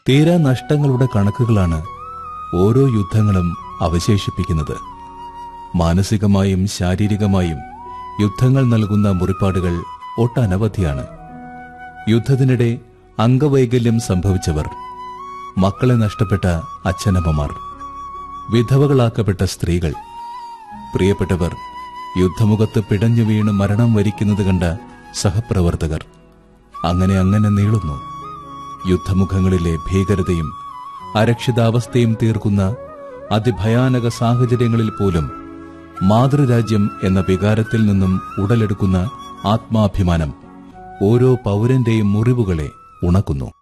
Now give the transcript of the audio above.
തീരാ നഷ്ടങ്ങളുടെ കണക്കുകളാണ് ഓരോ യുദ്ധങ്ങളും അവശേഷിപ്പിക്കുന്നത് മാനസികമായും ശാരീരികമായും യുദ്ധങ്ങൾ നൽകുന്ന മുറിപ്പാടുകൾ ഒട്ടനവധിയാണ് യുദ്ധത്തിനിടെ അംഗവൈകല്യം സംഭവിച്ചവർ മക്കളെ നഷ്ടപ്പെട്ട അച്ഛനമ്മമാർ വിധവകളാക്കപ്പെട്ട സ്ത്രീകൾ പ്രിയപ്പെട്ടവർ യുദ്ധമുഖത്ത് പിടഞ്ഞു വീണ് മരണം വരിക്കുന്നത് കണ്ട സഹപ്രവർത്തകർ അങ്ങനെ അങ്ങനെ നീളുന്നു യുദ്ധമുഖങ്ങളിലെ ഭീകരതയും അരക്ഷിതാവസ്ഥയും തീർക്കുന്ന അതിഭയാനക സാഹചര്യങ്ങളിൽ പോലും മാതൃരാജ്യം എന്ന വികാരത്തിൽ നിന്നും ഉടലെടുക്കുന്ന ആത്മാഭിമാനം ഓരോ പൗരന്റെയും മുറിവുകളെ ഉണക്കുന്നു